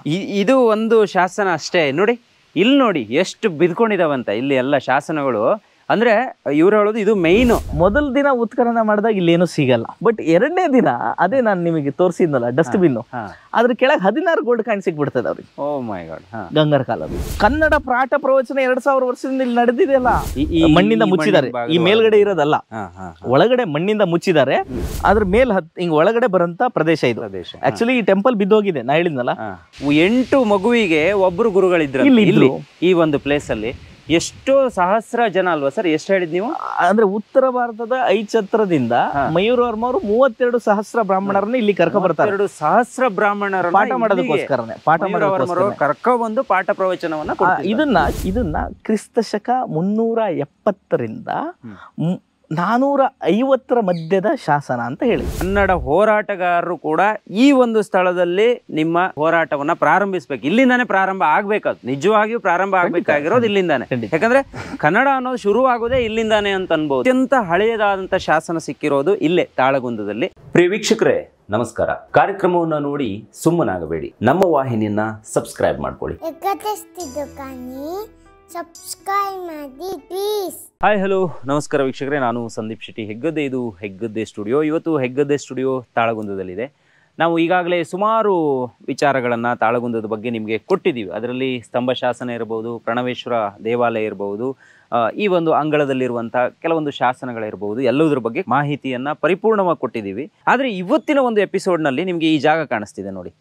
E- ಇದು ಒಂದು ಶಾಸನ ಅಷ್ಟೇ ನೋಡಿ ಇಲ್ಲಿ ನೋಡಿ ಎಷ್ಟು ಬಿದ್ಕೊಂಡಿದಾವಂತ ಇಲ್ಲಿ ಎಲ್ಲ ಶಾಸನಗಳು ಅಂದ್ರೆ ಇವ್ರು ಹೇಳೋದು ಇದು ಮೈನು ಮೊದಲ ದಿನ ಉತ್ಖನನ ಮಾಡಿದಾಗ ಇಲ್ಲೇನು ಸಿಗಲ್ಲ ಬಟ್ ಎರಡನೇ ದಿನ ಅದೇ ನಾನು ನಿಮಗೆ ತೋರಿಸಿದ್ನಲ್ಲ ಡಸ್ಟ್ಬಿನ್ ಹಾ ಅದ್ರ ಕೆಳಗೆ ಹದಿನಾರು ಗೋಲ್ಡ್ ಕಾಯಿನ್ ಸಿಕ್ಬಿಡ್ತದೆ ಅವ್ರಿಗೆ ಓ ಮೈ ಗಾಡ್ ಹಾ ಗಂಗರ ಕಾಲದ ಕನ್ನಡ ಪಾಠ ಪ್ರವಚನ ಎರಡ್ ಸಾವಿರ ವರ್ಷದಿಂದ ಇಲ್ಲಿ ನಡೆದಿದೆಯಲ್ಲ ಈ- ಈ- ಮಣ್ಣಿಂದ ಈ ಮುಚ್ಚಿದ್ದಾರೆ ಮಣ್ಣಿನ ಈ ಮೇಲ್ಗಡೆ ಇರೋದಲ್ಲ ಹಾ ಹಾ ಒಳಗಡೆ ಮಣ್ಣಿಂದ ಮುಚ್ಚಿದ್ದಾರೆ ಅದ್ರ ಮೇಲ್ ಹತ್ ಹಿಂಗ್ ಒಳಗಡೆ ಬರಂತ ಪ್ರದೇಶ ಇದು ಪ್ರದೇಶ ಆಕ್ಚುಲಿ ಈ ಟೆಂಪಲ್ ಬಿದ್ದೋಗಿದೆ ನಾ ಹೇಳಿದ್ನಲ್ಲ ಹಾ. ಎಂಟು ಮಗುವಿಗೆ ಒಬ್ರು ಗುರುಗಳಿದ್ರು ಇಲ್ಲಿ ಇಲ್ಲಿ ಇದ್ರು. ಈ ಒಂದು ಪ್ಲೇಸ್ ಅಲ್ಲಿ ಎಷ್ಟೋ ಸಹಸ್ರ ಜನ ಅಲ್ವಾ ಸರ್ ಎಷ್ಟು ಹೇಳಿದ್ ನೀವು ಅಂದ್ರೆ ಉತ್ತರ ಭಾರತದ ಐಚತ್ರದಿಂದ ಮಯೂರ ವರ್ಮ ಅವರು ಮೂವತ್ತೆರಡು ಸಹಸ್ರ ಬ್ರಾಹ್ಮಣರನ್ನ ಇಲ್ಲಿ ಕರ್ಕೊ ಬರ್ತಾರೆ ಎರಡು ಸಹಸ್ರ ಬ್ರಾಹ್ಮಣರ ಪಾಠ ಮಾಡೋದಕ್ಕೋಸ್ಕರನೇ ಪಾಠ ಮಾಡೋದಕ್ಕೋಸ್ಕರ ಕರ್ಕೊ ಬಂದು ಪಾಠ ಪ್ರವಚನವನ್ನ ಕೊಡ್ತಿದ್ರು. ಇದನ್ನ ಇದನ್ನ ಕ್ರಿಸ್ತ ಶಕ ಮುನ್ನೂರ ಎಪ್ಪತ್ತರಿಂದ ಮು- ನಾನೂರ ಐವತ್ತರ ಮಧ್ಯದ ಶಾಸನ ಅಂತ ಹೇಳಿ ಕನ್ನಡ ಹೋರಾಟಗಾರರು ಕೂಡ ಈ ಒಂದು ಸ್ಥಳದಲ್ಲಿ ನಿಮ್ಮ ಹೋರಾಟವನ್ನ ಪ್ರಾರಂಭಿಸ್ಬೇಕು ಇಲ್ಲಿಂದಾನೇ ಪ್ರಾರಂಭ ಆಗ್ಬೇಕದು ನಿಜವಾಗಿಯೂ ಪ್ರಾರಂಭ ಆಗ್ಬೇಕಾಗಿರೋದು ಇಲ್ಲಿಂದಾನೆ ಖಂಡಿತ. ಯಾಕಂದ್ರೆ ಕನ್ನಡ ಅನ್ನೋದು ಶುರು ಆಗೋದೇ ಇಲ್ಲಿಂದಾನೆ ಅಂತ ಅನ್ಬೋದು ಅತ್ಯಂತ ಹಳೆಯದಾದಂತ ಶಾಸನ ಸಿಕ್ಕಿರೋದು ಇಲ್ಲೇ ತಾಳಗುಂದದಲ್ಲಿ ಪ್ರಿಯ ವೀಕ್ಷಕರೇ ನಮಸ್ಕಾರ ಕಾರ್ಯಕ್ರಮವನ್ನ ನೋಡಿ ಸುಮ್ಮನಾಗಬೇಡಿ ನಮ್ಮ ವಾಹಿನಿಯನ್ನ ಸಬ್ಸ್ಕ್ರೈಬ್ ಮಾಡ್ಕೊಳ್ಳಿ ಎಕತೆಸ್ತಿದ್ದು ಕಾನಿ ಸಬ್ಸ್ಕ್ರೈಬ್ ಮಾಡಿ ಪ್ಲೀಸ್ ಹಾಯ್ ಹಲೋ ನಮಸ್ಕಾರ ವೀಕ್ಷಕರೇ ನಾನು ಸಂದೀಪ್ ಶೆಟ್ಟಿ ಹೆಗ್ಗದ್ದೆ ಇದು ಹೆಗ್ಗದ್ದೆ ಸ್ಟುಡಿಯೋ ಇವತ್ತು ಹೆಗ್ಗದ್ದೆ ಸ್ಟುಡಿಯೋ ತಾಳಗುಂದದಲ್ಲಿದೆ ನಾವು ಈಗಾಗಲೇ ಸುಮಾರು ವಿಚಾರಗಳನ್ನು ತಾಳಗುಂದದ ಬಗ್ಗೆ ನಿಮಗೆ ಕೊಟ್ಟಿದ್ದೀವಿ ಅದರಲ್ಲಿ ಸ್ತಂಭ ಶಾಸನ ಇರಬಹುದು ಪ್ರಣವೇಶ್ವರ ದೇವಾಲಯ ಇರಬಹುದು ಆ, ಈ ಒಂದು ಅಂಗಳದಲ್ಲಿರುವಂಥ ಕೆಲವೊಂದು ಶಾಸನಗಳಿರ್ಬೋದು ಎಲ್ಲದರ ಬಗ್ಗೆ ಮಾಹಿತಿಯನ್ನು ಪರಿಪೂರ್ಣವಾಗಿ ಕೊಟ್ಟಿದ್ದೀವಿ ಆದರೆ ಇವತ್ತಿನ ಒಂದು ಎಪಿಸೋಡ್ನಲ್ಲಿ ನಿಮಗೆ ಈ ಜಾಗ ಕಾಣಿಸ್ತಿದೆ ನೋಡಿ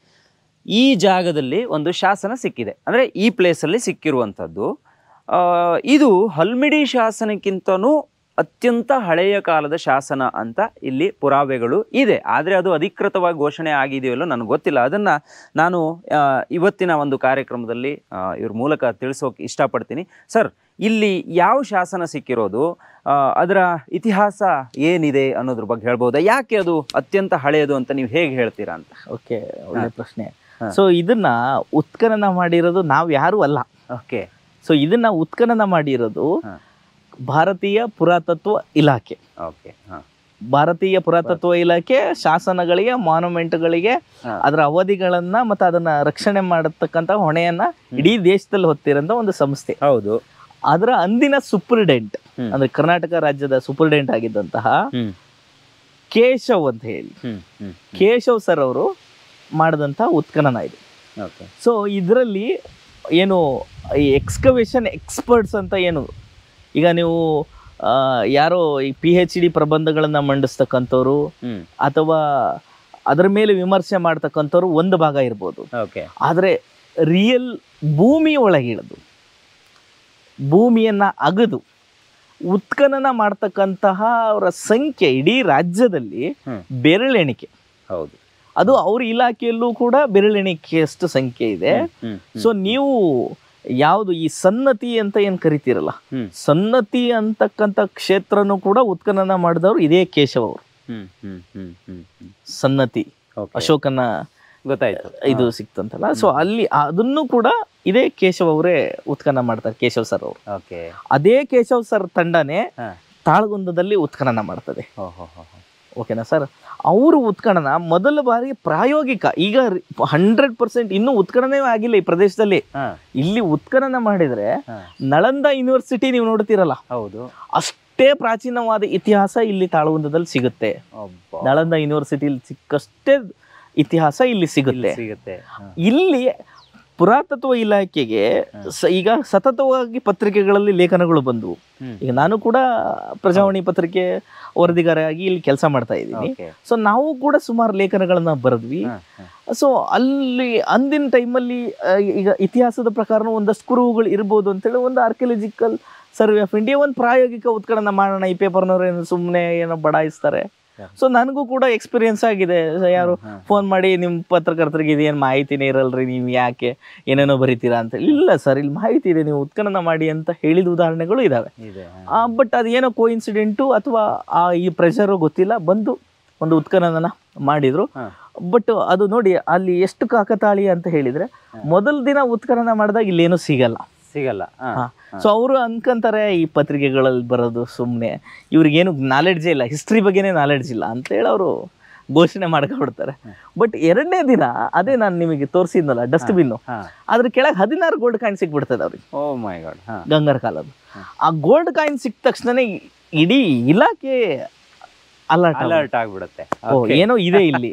ಈ ಜಾಗದಲ್ಲಿ ಒಂದು ಶಾಸನ ಸಿಕ್ಕಿದೆ ಅಂದರೆ ಈ ಪ್ಲೇಸಲ್ಲಿ ಸಿಕ್ಕಿರುವಂಥದ್ದು ಆ, ಇದು ಹಲ್ಮಿಡಿ ಶಾಸನಕ್ಕಿಂತನೂ ಅತ್ಯಂತ ಹಳೆಯ ಕಾಲದ ಶಾಸನ ಅಂತ ಇಲ್ಲಿ ಪುರಾವೆಗಳು ಇದೆ ಆದರೆ ಅದು ಅಧಿಕೃತವಾಗಿ ಘೋಷಣೆ ಆಗಿದೆಯಲ್ಲೋ ನನಗೆ ಗೊತ್ತಿಲ್ಲ ಅದನ್ನು ನಾನು ಆ, ಇವತ್ತಿನ ಒಂದು ಕಾರ್ಯಕ್ರಮದಲ್ಲಿ ಆ, ಇವ್ರ ಮೂಲಕ ತಿಳಿಸೋಕೆ ಇಷ್ಟಪಡ್ತೀನಿ ಸರ್ ಇಲ್ಲಿ ಯಾವ ಶಾಸನ ಸಿಕ್ಕಿರೋದು ಆ, ಅದರ ಇತಿಹಾಸ ಏನಿದೆ ಅನ್ನೋದ್ರ ಬಗ್ಗೆ ಹೇಳ್ಬೋದಾ ಯಾಕೆ ಅದು ಅತ್ಯಂತ ಹಳೆಯದು ಅಂತ ನೀವು ಹೇಗೆ ಹೇಳ್ತೀರಾ ಅಂತ ಓಕೆ ಒಳ್ಳೆ ಪ್ರಶ್ನೆ ಹಾ. ಸೊ ಇದನ್ನ ಉತ್ಖನನ ಮಾಡಿರೋದು ನಾವು ಯಾರು ಅಲ್ಲ ಓಕೆ ಸೊ ಇದನ್ನ ಉತ್ಖನನ ಮಾಡಿರೋದು ಹಾ. ಭಾರತೀಯ ಪುರಾತತ್ವ ಇಲಾಖೆ ಓಕೆ ಹಾಂ ಭಾರತೀಯ ಪುರಾತತ್ವ ಇಲಾಖೆ ಶಾಸನಗಳಿಗೆ ಮಾನ್ಯುಮೆಂಟ್ಗಳಿಗೆ ಹಾ. ಅದರ ಅವಧಿಗಳನ್ನ ಮತ್ತೆ ಅದನ್ನ ರಕ್ಷಣೆ ಮಾಡತಕ್ಕಂತ ಹೊಣೆಯನ್ನ ಇಡೀ ದೇಶದಲ್ಲಿ ಹೊತ್ತಿರೋಂಥ ಒಂದು ಸಂಸ್ಥೆ ಹೌದು ಅದರ ಅಂದಿನ ಸುಪ್ರಿಡೆಂಟ್ ಹ್ಮ್. ಅಂದ್ರೆ ಕರ್ನಾಟಕ ರಾಜ್ಯದ ಸುಪ್ರಿಡೆಂಟ್ ಆಗಿದ್ದಂತಹ ಹ್ಮ್ ಕೇಶವ್ ಅಂತ ಹೇಳಿ ಹ್ಮ್ ಹ್ಮ್ ಕೇಶವ್ ಸರ್ ಅವರು ಮಾಡಿದಂತಹ ಉತ್ಖನನ ಇದು ಓಕೆ ಸೊ ಇದರಲ್ಲಿ ಏನು ಈ ಎಕ್ಸ್ಕವೇಷನ್ ಎಕ್ಸ್ಪರ್ಟ್ಸ್ ಅಂತ ಏನು ಈಗ ನೀವು ಆ, ಯಾರೋ ಈ ಪಿ ಎಚ್ ಡಿ ಪ್ರಬಂಧಗಳನ್ನು ಮಂಡಿಸ್ತಕ್ಕಂಥವ್ರು ಹ್ಮ್ ಅಥವಾ ಅದರ ಮೇಲೆ ವಿಮರ್ಶೆ ಮಾಡ್ತಕ್ಕಂಥವ್ರು ಒಂದು ಭಾಗ ಇರ್ಬೋದು ಓಕೆ ಆದರೆ ರಿಯಲ್ ಭೂಮಿ ಒಳಗಿಳಿದು ಭೂಮಿಯನ್ನು ಅಗದು ಉತ್ಖನನ ಮಾಡ್ತಕ್ಕಂತಹ ಅವರ ಸಂಖ್ಯೆ ಇಡೀ ರಾಜ್ಯದಲ್ಲಿ ಹ್ಮ್. ಬೆರಳೆಣಿಕೆ ಹೌದು ಅದು ಅವ್ರ ಇಲಾಖೆಯಲ್ಲೂ ಕೂಡ ಬೆರಳೆಣಿಕೆಯಷ್ಟು ಸಂಖ್ಯೆ ಇದೆ ಹ್ಮ್ ಸೊ ನೀವು ಯಾವುದು ಈ ಸನ್ನತಿ ಅಂತ ಏನು ಕರಿತೀರಲ್ಲ ಹ್ಮ್ ಸನ್ನತಿ ಅಂತಕ್ಕಂಥ ಕ್ಷೇತ್ರನೂ ಕೂಡ ಉತ್ಖನನ ಮಾಡಿದವರು ಇದೇ ಕೇಶವ್ ಅವರು ಹ್ಮ್ ಹ್ಮ್ ಹ್ಮ್ ಹ್ಮ್ ಹ್ಮ್ ಸನ್ನತಿ ಓಕೆ ಅಶೋಕನ ಗೊತ್ತಾಯ್ತು ಇದು ಸಿಕ್ತಂತಲ್ಲ ಸೊ ಅಲ್ಲಿ ಅದನ್ನು ಕೂಡ ಇದೇ ಕೇಶವ್ ಅವರೇ ಉತ್ಖನನ ಮಾಡ್ತಾರೆ ಕೇಶವ್ ಸರ್ ಅವರು ಓಕೆ ಅದೇ ಕೇಶವ್ ಸರ್ ತಂಡನೇ ಹಾ. ತಾಳಗುಂದದಲ್ಲಿ ಉತ್ಖನನ ಮಾಡ್ತದೆ ಹೋ ಹೋ ಹೋ ಹೋ. ಓಕೆನಾ ಸರ್ ಅವರು ಉತ್ಖನನ ಮೊದಲ ಬಾರಿ ಪ್ರಾಯೋಗಿಕ ಈಗ ಹಂಡ್ರೆಡ್ ಪರ್ಸೆಂಟ್ ಇನ್ನೂ ಉತ್ಖನನವೇ ಆಗಿಲ್ಲ ಈ ಪ್ರದೇಶದಲ್ಲಿ ಹಾ ಇಲ್ಲಿ ಉತ್ಖನನ ಮಾಡಿದ್ರೆ ಹಾ. ನಳಂದ ಯೂನಿವರ್ಸಿಟಿ ನೀವು ನೋಡ್ತೀರಲ್ಲ ಹೌದು ಅಷ್ಟೇ ಪ್ರಾಚೀನವಾದ ಇತಿಹಾಸ ಇಲ್ಲಿ ತಾಳಗುಂದದಲ್ಲಿ ಸಿಗುತ್ತೆ ಒಬ್ಬ ನಳಂದ ಯೂನಿವರ್ಸಿಟಿಲಿ ಸಿಕ್ಕಷ್ಟೇ ಇತಿಹಾಸ ಇಲ್ಲಿ ಸಿಗುತ್ತೆ ಸಿಗುತ್ತೆ ಹಾ. ಇಲ್ಲಿ ಪುರಾತತ್ವ ಇಲಾಖೆಗೆ ಸ- ಈಗ ಸತತವಾಗಿ ಪತ್ರಿಕೆಗಳಲ್ಲಿ ಲೇಖನಗಳು ಬಂದವು ಹ್ಮ್. ಈಗ ನಾನು ಕೂಡ ಪ್ರಜಾವಾಣಿ ಪತ್ರಿಕೆ ವರದಿಗಾರಾಗಿ ಇಲ್ಲಿ ಕೆಲಸ ಮಾಡ್ತಾ ಇದ್ದೀನಿ ಓಕೆ ಸೊ ನಾವು ಕೂಡ ಸುಮಾರು ಲೇಖನಗಳನ್ನ ಬರೆದ್ವಿ ಹಾ, ಹಾ. ಸೊ ಅಲ್ಲಿ ಅಂದಿನ ಟೈಮಲ್ಲಿ ಈಗ ಇತಿಹಾಸದ ಪ್ರಕಾರ ಒಂದಷ್ಟು ಕುರುಹುಗಳು ಇರ್ಬೋದು ಅಂತೇಳಿ ಒಂದು ಆರ್ಕಿಯಾಲಜಿಕಲ್ ಸರ್ವೆ ಆಫ್ ಇಂಡಿಯಾ ಒಂದು ಪ್ರಾಯೋಗಿಕ ಉತ್ಖನನ ಮಾಡೋಣ ಈ ಪೇಪರ್ನವ್ರು ಏನು ಸುಮ್ಮನೆ ಏನೋ ಬಡಾಯಿಸ್ತಾರೆ Yeah. ಸೊ ನನಗೂ ಕೂಡ ಎಕ್ಸ್ಪೀರಿಯನ್ಸ್ ಆಗಿದೆ So ಯಾರು ಹಾ. ಫೋನ್ ಮಾಡಿ ನಿಮ್ಮ ಪತ್ರಕರ್ತರಿಗೆ ಇದೇನು ಮಾಹಿತಿನೇ ಇರಲ್ರಿ ನೀವು ಯಾಕೆ ಏನೇನೋ ಬರೀತೀರಾ ಅಂತ ಇಲ್ಲ ಸರ್ ಇಲ್ಲಿ ಮಾಹಿತಿ ಇದೆ ನೀವು ಉತ್ಖನನ ಮಾಡಿ ಅಂತ ಹೇಳಿದ ಉದಾಹರಣೆಗಳು ಇದಾವೆ ಇದೆ ಹಾ. ಬಟ್ ಅದೇನೋ ಕೋ ಇನ್ಸಿಡೆಂಟು ಅಥವಾ ಆ ಈ ಪ್ರೆಷರು ಗೊತ್ತಿಲ್ಲ ಬಂದು ಒಂದು ಉತ್ಖನನ ಮಾಡಿದ್ರು ಹಾ. ಬಟ್ ಅದು ನೋಡಿ ಅಲ್ಲಿ ಎಷ್ಟು ಕಾಕತಾಳಿ ಅಂತ ಹೇಳಿದ್ರೆ ಮೊದಲ ದಿನ ಉತ್ಖನನ ಮಾಡಿದಾಗ ಇಲ್ಲೇನು ಸಿಗಲ್ಲ ಸಿಗಲ್ಲ ಹಾ. ಸೊ ಅವರು ಅನ್ಕೊಂತಾರೆ ಈ ಪತ್ರಿಕೆಗಳಲ್ಲಿ ಬರೋದು ಸುಮ್ಮನೆ ಇವ್ರಿಗೇನು ನಾಲೆಡ್ಜೇ ಇಲ್ಲ ಹಿಸ್ಟ್ರಿ ಬಗ್ಗೆನೇ ನಾಲೆಡ್ಜ್ ಇಲ್ಲ ಅಂತೇಳಿ ಅವರು ಘೋಷಣೆ ಮಾಡ್ಕೊಂಡ್ಬಿಡ್ತಾರೆ ಬಟ್ ಎರಡನೇ ದಿನ ಅದೇ ನಾನು ನಿಮಗೆ ತೋರಿಸಿದ್ನಲ್ಲ ಡಸ್ಟ್ಬಿನ್ ಹಾ ಅದ್ರ ಕೆಳಗೆ ಹದಿನಾರು ಗೋಲ್ಡ್ ಕಾಯಿನ್ ಸಿಕ್ಬಿಡ್ತದೆ ಅವ್ರಿಗೆ ಓ ಮೈ ಗಾಡ್ ಹಾ ಗಂಗರ ಕಾಲದ್ದು ಆ ಗೋಲ್ಡ್ ಕಾಯಿನ್ ಸಿಕ್ಕ ತಕ್ಷಣನೇ ಇಡೀ ಇಲಾಖೆ ಅಲರ್ಟ್ ಅಲರ್ಟ್ ಆಗ್ಬಿಡುತ್ತೆ ಓ ಏನೋ ಇದೆ ಇಲ್ಲಿ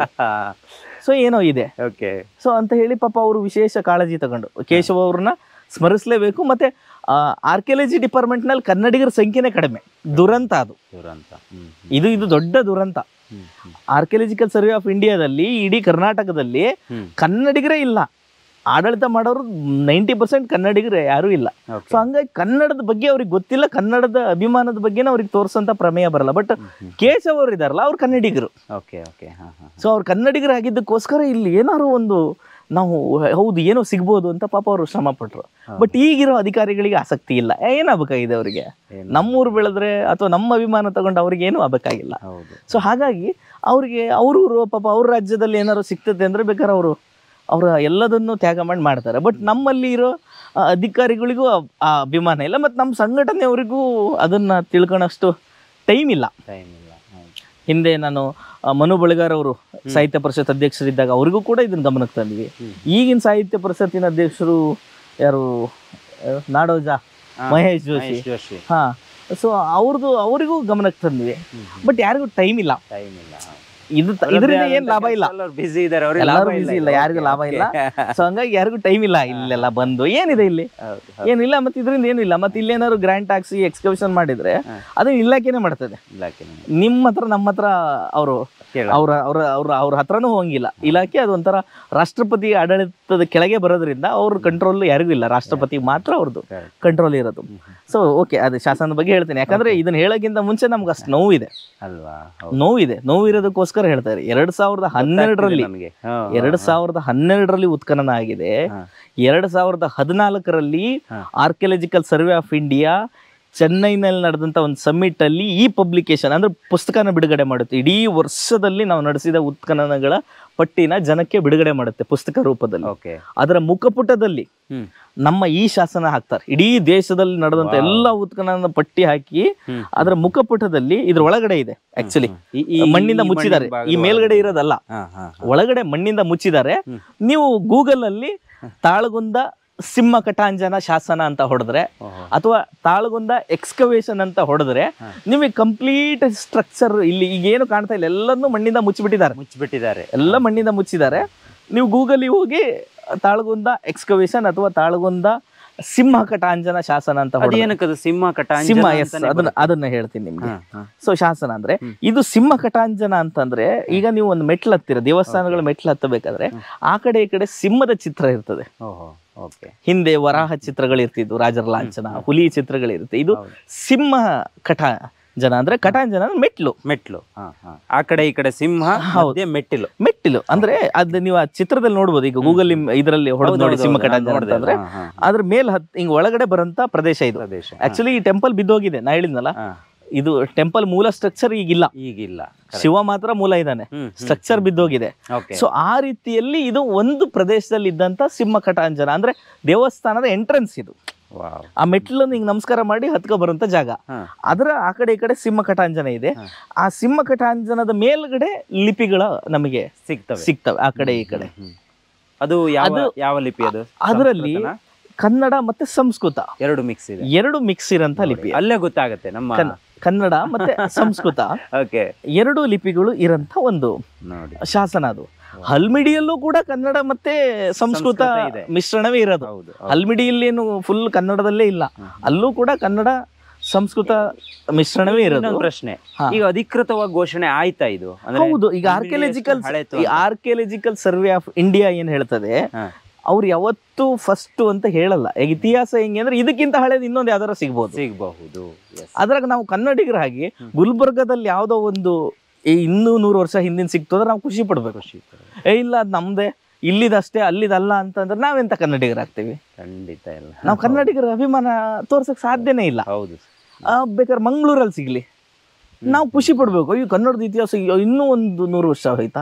ಸೊ ಏನೋ ಇದೆ ಓಕೆ ಸೊ ಅಂತ ಹೇಳಿ ಪಾಪ ಅವರು ವಿಶೇಷ ಕಾಳಜಿ ತಗೊಂಡು ಕೇಶವ ಅವ್ರನ್ನ ಸ್ಮರಿಸಲೇಬೇಕು ಮತ್ತೆ ಆರ್ಕಿಯಾಲಜಿ ಡಿಪಾರ್ಟ್ಮೆಂಟ್ನಲ್ಲಿ ಕನ್ನಡಿಗರ ಸಂಖ್ಯೆನೇ ಕಡಿಮೆ ದುರಂತ ಅದು ದುರಂತ ಹ್ಮ್ ಇದು ಇದು ದೊಡ್ಡ ದುರಂತ hmm hmm archaeological survey of ಇಂಡಿಯಾದಲ್ಲಿ ಇಡೀ ಕರ್ನಾಟಕದಲ್ಲಿ ಹ್ಮ್ ಕನ್ನಡಿಗರೇ ಇಲ್ಲ ಆಡಳಿತ ಮಾಡೋರು ನೈಂಟಿ ಪರ್ಸೆಂಟ್ ಕನ್ನಡಿಗರೇ ಯಾರೂ ಇಲ್ಲ ಓಕೆ ಸೊ ಹಂಗಾಗಿ ಕನ್ನಡದ ಬಗ್ಗೆ ಅವ್ರಿಗೆ ಗೊತ್ತಿಲ್ಲ ಕನ್ನಡದ ಅಭಿಮಾನದ ಬಗ್ಗೆನೇ ಅವ್ರಿಗೆ ತೋರಿಸೋಂಥ ಪ್ರಮೇಯ ಬರಲ್ಲ ಬಟ್ ಕೇಶವ್ ಅವ್ರು ಇದಾರಲ್ಲ ಅವ್ರು ಕನ್ನಡಿಗರು ಓಕೆ ಓಕೆ ಹಾ ಹಾ ಸೊ ಅವ್ರು ಕನ್ನಡಿಗರಾಗಿದ್ದಕ್ಕೋಸ್ಕರ ಇಲ್ಲಿ ಏನಾದ್ರು ಒಂದು ನಾವು ಹೌದು ಏನೋ ಸಿಗ್ಬೋದು ಅಂತ ಪಾಪ ಅವರು ಶ್ರಮ ಪಟ್ರು ಬಟ್ ಈಗಿರೋ ಅಧಿಕಾರಿಗಳಿಗೆ ಆಸಕ್ತಿ ಇಲ್ಲ ಏನಾಗಬೇಕಾಗಿದೆ ಅವರಿಗೆ ಏನು? ನಮ್ಮೂರು ಬೆಳೆದ್ರೆ ಅಥವಾ ನಮ್ಮ ಅಭಿಮಾನ ತಗೊಂಡು ಅವ್ರಿಗೆ ಏನೂ ಆಗಬೇಕಾಗಿಲ್ಲ ಹೌದು ಸೊ ಹಾಗಾಗಿ ಅವ್ರಿಗೆ ಅವ್ರೂರು ಪಾಪ ಅವ್ರ ರಾಜ್ಯದಲ್ಲಿ ಏನಾದ್ರು ಸಿಗ್ತದೆ ಅಂದರೆ ಬೇಕಾದ್ರೆ ಅವರು ಅವರ ಎಲ್ಲದನ್ನು ತ್ಯಾಗ ಮಾಡಿ ಮಾಡ್ತಾರೆ ಬಟ್ ನಮ್ಮಲ್ಲಿ ಇರೋ ಆ, ಅಧಿಕಾರಿಗಳಿಗೂ ಆ- ಆ ಅಭಿಮಾನ ಇಲ್ಲ ಮತ್ತು ನಮ್ಮ ಸಂಘಟನೆಯವರಿಗೂ ಅದನ್ನು ತಿಳ್ಕೊಳಷ್ಟು ಟೈಮ್ ಇಲ್ಲ ಟೈಮ್ ಇಲ್ಲ ಹೌದು ಹಿಂದೆ ನಾನು ಆ, ಮನು ಬಳಿಗಾರ್ ಅವರು ಸಾಹಿತ್ಯ ಪರಿಷತ್ ಅಧ್ಯಕ್ಷರಿದ್ದಾಗ ಅವರಿಗೂ ಕೂಡ ಇದನ್ನ ಗಮನಕ್ಕೆ ತಂದ್ವಿ ಹ್ಮ್. ಈಗಿನ ಸಾಹಿತ್ಯ ಪರಿಷತ್ತಿನ ಅಧ್ಯಕ್ಷರು ಯಾರು ಆ, ನಾಡೋಜ ಹಾ, ಮಹೇಶ್ ಜೋಶಿ ಮಹೇಶ್ ಜೋಶಿ ಹಾ ಸೊ ಅವ್ರದ್ದು ಅವರಿಗೂ ಗಮನಕ್ಕೆ ತಂದ್ವಿ ಬಟ್ ಯಾರಿಗೂ ಟೈಮ್ ಇಲ್ಲ ಟೈಮ್ ಇಲ್ಲ ಇದು ಇದರಿಂದ ಏನ್ ಲಾಭ ಇಲ್ಲ ಬಿಸಿ ಇದಾರೆ ಅವ್ರಿಗೆ ಎಲ್ಲರೂ ಲಾಭ busy ಇಲ್ಲ ಯಾರಿಗೂ ಲಾಭ ಇಲ್ಲ ಸೊ ಹಂಗಾಗಿ ಯಾರಿಗೂ ಟೈಮ್ ಇಲ್ಲ ಇಲ್ಲೆಲ್ಲ ಬಂದು ಏನಿದೆ ಇಲ್ಲಿ ಹೌದು ಏನಿಲ್ಲ ಮತ್ತೆ ಇದರಿಂದ ಏನು ಇಲ್ಲ ಮತ್ತೆ ಇಲ್ಲೇನಾದ್ರು ಗ್ರ್ಯಾಂಟ್ ಹಾಕ್ಸಿ ಎಕ್ಸ್ಕವೇಷನ್ ಮಾಡಿದ್ರೆ ಹಾ. ಅದನ್ನ ಇಲಾಖೆನೆ ಮಾಡ್ತದೆ ಇಲಾಖೆ ನಿಮ್ಮ ಹತ್ರ ನಮ್ಮ ಹತ್ರ ಅವರು ಕೇಳ ಅವ್ರ ಅವ್ರ ಅವ್ರ ಅವ್ರ ಹತ್ರನೂ ಹೋಗಿಲ್ಲ ಇಲಾಖೆ ಅದೊಂಥರ ರಾಷ್ಟ್ರಪತಿ ಆಡಳಿತದ ಕೆಳಗೆ ಬರೋದ್ರಿಂದ ಅವ್ರ ಕಂಟ್ರೋಲ್ ಯಾರಿಗೂ ಇಲ್ಲ ರಾಷ್ಟ್ರಪತಿ ಮಾತ್ರ ಅವ್ರದ್ದು Correct. ಕಂಟ್ರೋಲ್ ಇರೋದು ಸೊ ಓಕೆ ಅದು ಶಾಸನದ ಬಗ್ಗೆ ಹೇಳ್ತೀನಿ ಯಾಕಂದ್ರೆ ಇದನ್ನ ಹೇಳೋಕ್ಕಿಂತ ಮುಂಚೆ ನಮ್ಗೆ ಅಷ್ಟು ನೋವಿದೆ ಅಲ್ವಾ ಹೌದು ನೋವಿದೆ ನೋವಿರೋದಕ್ಕೋಸ್ಕರ ಹೇಳ್ತಾರೆ ಎರಡ್ ಸಾವಿರದ ಹನ್ನೆರಡರಲ್ಲಿ ನಮಗೆ ಎರಡ್ ಸಾವಿರದ ಹನ್ನೆರಡರಲ್ಲಿ ಉತ್ಖನನ ಆಗಿದೆ ಹಾ. ಎರಡ್ ಸಾವಿರದ ಹದಿನಾಲ್ಕರಲ್ಲಿ ಹಾ. ಆರ್ಕಿಯಾಲಜಿಕಲ್ ಸರ್ವೆ ಆಫ್ ಇಂಡಿಯಾ ಚೆನ್ನೈನಲ್ಲಿ ನಡೆದಂತ ಒಂದು ಸಮ್ಮಿಟ್ ಅಲ್ಲಿ ಈ ಪಬ್ಲಿಕೇಶನ್ ಅಂದ್ರೆ ಪುಸ್ತಕನ ಬಿಡುಗಡೆ ಮಾಡುತ್ತೆ ಇಡೀ ವರ್ಷದಲ್ಲಿ ನಾವು ನಡೆಸಿದ ಉತ್ಖನನಗಳ ಪಟ್ಟಿನ ಜನಕ್ಕೆ ಬಿಡುಗಡೆ ಮಾಡುತ್ತೆ ಪುಸ್ತಕ ರೂಪದಲ್ಲಿ ಓಕೆ ಅದರ ಮುಖಪುಟದಲ್ಲಿ ಹ್ಮ್ ನಮ್ಮ ಈ ಶಾಸನ ಹಾಕ್ತಾರೆ ಇಡೀ ದೇಶದಲ್ಲಿ ನಡೆದಂತ ಎಲ್ಲ ಉತ್ಖನನ ಪಟ್ಟಿ ಹಾಕಿ ಹ್ಮ್. ಅದರ ಮುಖಪುಟದಲ್ಲಿ ಇದ್ರ ಒಳಗಡೆ ಇದೆ ಆಕ್ಚುಲಿ ಈ- ಈ- ಮಣ್ಣಿಂದ ಈ ಮುಚ್ಚಿದ್ದಾರೆ ಮಣ್ಣಿನ ಈ ಮೇಲ್ಗಡೆ ಇರೋದಲ್ಲ ಹಾ ಹಾ ಒಳಗಡೆ ಮಣ್ಣಿಂದ ಮುಚ್ಚಿದ್ದಾರೆ ಹ್ಮ್. ನೀವು ಗೂಗಲ್ ಅಲ್ಲಿ ತಾಳಗುಂದ ಸಿಂಹ ಕಟಾಂಜನ ಶಾಸನ ಅಂತ ಹೊಡೆದ್ರೆ ಓಹೋ. ಅಥವಾ ತಾಳಗುಂದ ಎಕ್ಸ್ಕವೇಷನ್ ಅಂತ ಹೊಡೆದ್ರೆ ನಿಮಗೆ ಕಂಪ್ಲೀಟ್ ಸ್ಟ್ರಕ್ಚರ್ ಇಲ್ಲಿ ಈಗ ಏನು ಕಾಣ್ತಾ ಇಲ್ಲ ಎಲ್ಲದನ್ನು ಮಣ್ಣಿಂದ ಮುಚ್ಚಿಬಿಟ್ಟಿದ್ದಾರೆ ಮುಚ್ಚಿಬಿಟ್ಟಿದ್ದಾರೆ ಎಲ್ಲ ಮಣ್ಣಿಂದ ಮುಚ್ಚಿದ್ದಾರೆ ನೀವು ಗೂಗಲ್ ಹೋಗಿ ತಾಳಗುಂದ ಎಕ್ಸ್ಕವೇಷನ್ ಅಥವಾ ತಾಳಗುಂದ ಸಿಂಹ ಕಟಾಂಜನ ಶಾಸನ ಅಂತ ಹೊಡೆದ್ರೆ ಅದೇನಕ್ಕದು ಸಿಂಹ ಕಟಾಂಜನ ಸಿಂಹ ಎಸ್ ಅಂತಾನೆ ಅದನ್ನ ಬರುತ್ತೆ. ಅದನ್ನ ಹೇಳ್ತೀನಿ ನಿಮ್ಗೆ ಹಾ, ಹಾ. ಸೊ ಶಾಸನ ಅಂದ್ರೆ ಇದು ಸಿಂಹ ಕಟಾಂಜನ ಅಂತಂದ್ರೆ ಈಗ ನೀವು ಒಂದು ಮೆಟ್ಲು ಹತ್ತೀರ ದೇವಸ್ಥಾನಗಳ ಮೆಟ್ಲು ಹತ್ತಬೇಕಾದ್ರೆ ಆ ಕಡೆ ಈ ಕಡೆ ಸಿಂಹದ ಚಿತ್ರ ಇರ್ತದೆ ಓಹೋ ಓಕೆ ಹಿಂದೆ ವರಾಹ ಚಿತ್ರಗಳು ಇರ್ತಿದ್ವು ರಾಜರ ಲಾಂಛನ ಹುಲಿ ಚಿತ್ರಗಳಿರುತ್ತೆ ಇದು ಹೌದು. ಸಿಂಹ ಕಟಾ ಜನ ಅಂದ್ರೆ ಕಟಾಂಜನ ಅಂದ್ರೆ ಮೆಟ್ಲು ಮೆಟ್ಲು ಹಾ ಹಾ ಆ ಕಡೆ ಈ ಕಡೆ ಸಿಂಹ ಮಧ್ಯೆ ಮೆಟ್ಟಿಲು ಮೆಟ್ಟಿಲು ಅಂದ್ರೆ ಅದ್ ನೀವು ಆ ಚಿತ್ರದಲ್ಲಿ ನೋಡ್ಬೋದು ಈಗ ಗೂಗಲ್ ಇದರಲ್ಲಿ ಹೊಡೆದು ನೋಡಿ ಹೌದು, ಸಿಂಹ ಹೌದು, ಕಟಾಂಜನ ನಾನು ನೋಡ್ದೆ, ಅಂತಂದ್ರೆ ಹಾ, ಹಾ. ಅದ್ರ ಮೇಲ್ ಹತ್ ಹಿಂಗ್ ಒಳಗಡೆ ಬರಂತ ಪ್ರದೇಶ ಇದು ಪ್ರದೇಶ ಆಕ್ಚುಲಿ ಈ ಟೆಂಪಲ್ ಬಿದ್ದೋಗಿದೆ ನಾ ಹೇಳಿದ್ನಲ್ಲ ಹಾ. ಇದು ಟೆಂಪಲ್ ಮೂಲ ಸ್ಟ್ರಕ್ಚರ್ ಈಗಿಲ್ಲ ಈಗಿಲ್ಲ ಶಿವ ಮಾತ್ರ ಮೂಲ ಇದ್ದಾನೆ ಹ್ಮ್ ಸ್ಟ್ರಕ್ಚರ್ ಬಿದ್ದೋಗಿದೆ ಓಕೆ ಸೊ ಆ ರೀತಿಯಲ್ಲಿ ಇದು ಒಂದು ಪ್ರದೇಶದಲ್ಲಿ ಇದ್ದಂತ ಸಿಂಹ ಕಟಾಂಜನ ಅಂದ್ರೆ ದೇವಸ್ಥಾನದ ಎಂಟ್ರೆನ್ಸ್ ಇದು ವಾವ್ ಆ ಮೆಟ್ಲನ್ನು ಹಿಂಗ್ ನಮಸ್ಕಾರ ಮಾಡಿ ಹತ್ಕೊ ಬರುವಂತ ಜಾಗ ಹಾ ಅದರ ಆ ಕಡೆ ಈ ಕಡೆ ಸಿಂಹ ಕಟಾಂಜನ ಇದೆ ಆ ಸಿಂಹ ಕಟಾಂಜನದ ಮೇಲ್ಗಡೆ ಲಿಪಿಗಳ ನಮಗೆ ಸಿಗ್ತವೆ ಸಿಗ್ತವೆ ಆ ಕಡೆ ಈ ಕಡೆ ಹ್ಮ್. ಅದು ಯಾವ ಅದು- ಯಾವ ಲಿಪಿ ಅದು ಅದರಲ್ಲಿ ಸಂಸ್ಕೃತನಾ? ಕನ್ನಡ ಮತ್ತೆ ಸಂಸ್ಕೃತ ಎರಡು ಮಿಕ್ಸ್ ಇದೆ ಎರಡು ಮಿಕ್ಸ್ ಇರಂತ ಲಿಪಿ ಅಲ್ಲೇ ಗೊತ್ತಾಗತ್ತೆ ನಮ್ಮ ಕನ್- ಕನ್ನಡ ಮತ್ತೆ ಸಂಸ್ಕೃತ ಓಕೆ ಎರಡು ಲಿಪಿಗಳು ಇರಂತ ಒಂದು ನೋಡಿ ಶಾಸನ ಅದು ಹಲ್ಮಿಡಿಯಲ್ಲೂ ಕೂಡ ಕನ್ನಡ ಮತ್ತೆ ಸಂಸ್ಕೃತ ಸಂಸ್ಕೃತ ಇದೆ. ಮಿಶ್ರಣವೇ ಇರೋದು ಹೌದು ಹಲ್ಮಿಡಿಯಲ್ಲೇನು ಫುಲ್ ಕನ್ನಡದಲ್ಲೇ ಇಲ್ಲ ಅಲ್ಲೂ ಕೂಡ ಕನ್ನಡ ಸಂಸ್ಕೃತ ಮಿಶ್ರಣವೇ ಇರೋದು ಇನ್ನೊಂದು ಪ್ರಶ್ನೆ ಹಾ. ಈಗ ಅಧಿಕೃತವಾಗಿ ಘೋಷಣೆ ಆಯ್ತಾ ಇದು ಅಂದ್ರೆ ಹೌದು ಈಗ ಹಲ್ಮಿಡಿ ಆರ್ಕಿಯಾಲಜಿಕಲ್ ಎಷ್ಟು ಹಳೇತು ಈ ಆರ್ಕಿಯಾಲಜಿಕಲ್ ಸರ್ವೆ ಆಫ್ ಇಂಡಿಯಾ ಏನ್ ಹೇಳ್ತದೆ ಹಾ. ಅವ್ರು ಯಾವತ್ತೂ ಫಸ್ಟ್ ಅಂತ ಹೇಳಲ್ಲ ಈಗ ಇತಿಹಾಸ ಹೆಂಗೆ ಅಂದ್ರೆ ಇದಕ್ಕಿಂತ ಹಳೇದು ಇನ್ನೊಂದು ಯಾವ್ದಾರ ಸಿಗ್ಬೋದು ಸಿಗಬಹುದು Yes. ಅದ್ರಾಗ ನಾವು ಕನ್ನಡಿಗರಾಗಿ ಗುಲ್ಬರ್ಗದಲ್ಲಿ ಯಾವ್ದೋ ಒಂದು ಈ ಇನ್ನೂ ನೂರು ವರ್ಷ ಹಿಂದಿನ ಸಿಕ್ತು ಅಂದ್ರೆ ನಾವು ಖುಷಿ ಪಡ್ಬೇಕು ಖುಷಿ ಏ ಇಲ್ಲ ಅದ್ ನಮ್ದೇ ಇಲ್ಲಿದಷ್ಟೇ ಅಲ್ಲಿದಲ್ಲ ಅಂತಂದ್ರೆ ನಾವೆಂತ ಕನ್ನಡಿಗರಾಗ್ತೀವಿ ಖಂಡಿತ ಇಲ್ಲ ನಾವು ಕನ್ನಡಿಗರ ಅಭಿಮಾನ ತೋರ್ಸಕ್ ಸಾಧ್ಯನೇ ಇಲ್ಲ ಹೌದು ಆ, ಬೇಕಾದ್ರೆ ಮಂಗಳೂರಲ್ಲಿ ಸಿಗ್ಲಿ ನಾವು ಖುಷಿ ಪಡ್ಬೇಕು ಅಯ್ಯೋ ಕನ್ನಡದ ಇತಿಹಾಸ ಅಯ್ಯೋ, ಇನ್ನೂ ಒಂದು ನೂರು ವರ್ಷ ಹೋಯ್ತಾ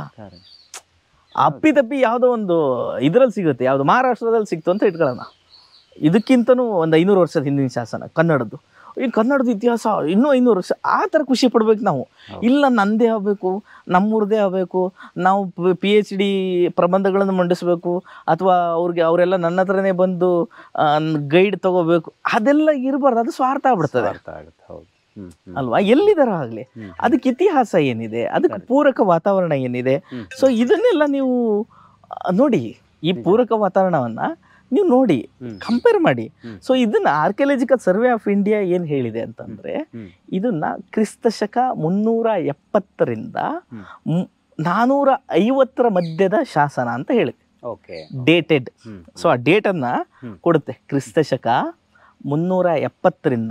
ಅಪ್ಪಿ ತಪ್ಪಿ ಯಾವುದೋ ಒಂದು ಇದ್ರಲ್ಲಿ ಸಿಗುತ್ತೆ ಯಾವ್ದು ಮಹಾರಾಷ್ಟ್ರದಲ್ಲಿ ಸಿಕ್ತು ಅಂತ ಇಟ್ಕೊಳ್ಳೋಣ ಇದಕ್ಕಿಂತನೂ ಒಂದು ಐನೂರು ವರ್ಷದ ಹಿಂದಿನ ಶಾಸನ ಕನ್ನಡದ್ದು ಈ ಕನ್ನಡದ ಇತಿಹಾಸ ಇನ್ನೂ ಐನೂರು ವರ್ಷ ಆ ಥರ ಖುಷಿ ಪಡ್ಬೇಕು ನಾವು ಇಲ್ಲ ನಂದೇ ಆಗಬೇಕು ನಮ್ಮೂರದೇ ಆಗಬೇಕು ನಾವು ಪಿ ಎಚ್ ಡಿ ಪ್ರಬಂಧಗಳನ್ನು ಮಂಡಿಸ್ಬೇಕು ಅಥವಾ ಅವ್ರಿಗೆ ಅವರೆಲ್ಲ ನನ್ನ ಹತ್ರನೇ ಬಂದು ಗೈಡ್ ತಗೋಬೇಕು ಅದೆಲ್ಲ ಇರಬಾರ್ದು ಅದು ಸ್ವಾರ್ಥ ಆಗ್ಬಿಡ್ತದೆ ಅರ್ಥ ಆಗುತ್ತೆ ಹೌದು ಹ್ಮ್ ಹ್ಮ್ ಅಲ್ವಾ ಎಲ್ಲಿದಾರ ಆಗಲಿ ಹ್ಮ್. ಅದಕ್ಕೆ ಇತಿಹಾಸ ಏನಿದೆ ಅದಕ್ಕೆ ಪೂರಕ ವಾತಾವರಣ ಏನಿದೆ ಹ್ಮ್. ಸೊ ಇದನ್ನೆಲ್ಲ ನೀವು ಆ, ನೋಡಿ ಈ ಪೂರಕ ವಾತಾವರಣವನ್ನ ನೀವು ನೋಡಿ ಹ್ಮ್. ಕಂಪೇರ್ ಮಾಡಿ ಹ್ಮ್. ಸೊ ಇದನ್ನ ಆರ್ಕಿಯಾಲಜಿಕಲ್ ಸರ್ವೆ ಆಫ್ ಇಂಡಿಯಾ ಏನ್ ಹೇಳಿದೆ ಅಂತಂದ್ರೆ ಹ್ಮ್. ಇದನ್ನ ಕ್ರಿಸ್ತ ಶಕ ಮುನ್ನೂರ ಎಪ್ಪತ್ತರಿಂದ ಹ್ಮ್. ಮು- ನಾನೂರ ಐವತ್ತರ ಮಧ್ಯದ ಶಾಸನ ಅಂತ ಹೇಳಿದೆ ಓಕೆ ಡೇಟೆಡ್ ಹ್ಮ್ ಸೊ ಆ ಡೇಟನ್ನ ಹ್ಮ್. ಕೊಡುತ್ತೆ ಕ್ರಿಸ್ತ ಶಕ ಮುನ್ನೂರ ಎಪ್ಪತ್ತರಿಂದ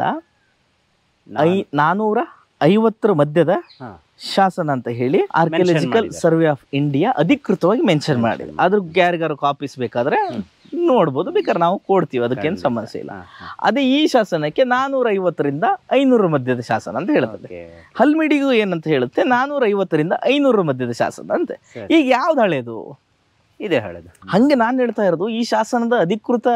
ಐ ನಾನೂರ ಐವತ್ತರ ಮಧ್ಯದ ಹಾ. ಶಾಸನ ಅಂತ ಹೇಳಿ ಆರ್ಕಿಯಾಲಜಿಕಲ್ ಮಾಡಿದ್ದಾರೆ. ಸರ್ವೆ ಆಫ್ ಇಂಡಿಯಾ ಅಧಿಕೃತವಾಗಿ ಮೆನ್ಷನ್ ಮಾಡಿದೆ ಅದ್ರ ಯಾರಿಗಾರು ಕಾಪೀಸ್ ಬೇಕಾದ್ರೆ ನೋಡ್ಬೋದು ಬೇಕಾದ್ರೆ ನಾವು ಕೊಡ್ತೀವಿ ಅದಕ್ಕೇನು ಸಮಸ್ಯೆ ಇಲ್ಲ ಹಾ, ಹಾ. ಅದೇ ಈ ಶಾಸನಕ್ಕೆ ನಾನೂರ ಐವತ್ತರಿಂದ ಐನೂರ ಮಧ್ಯದ ಶಾಸನ ಅಂತ ಹೇಳುತ್ತದೆ ಓಕೆ ಹಲ್ಮಿಡಿಗೂ ಏನಂತ ಹೇಳುತ್ತೆ ನಾನೂರ ಐವತ್ತರಿಂದ ಐನೂರ ಮಧ್ಯದ ಶಾಸನ ಅಂತೆ ಸರಿ. ಈಗ ಯಾವ್ದು ಹಳೇದು ಇದೆ ಹೇಳೋದು ಹಂಗೆ ನಾನು ಹೇಳ್ತಾ ಇರೋದು ಈ ಶಾಸನದ ಅಧಿಕೃತ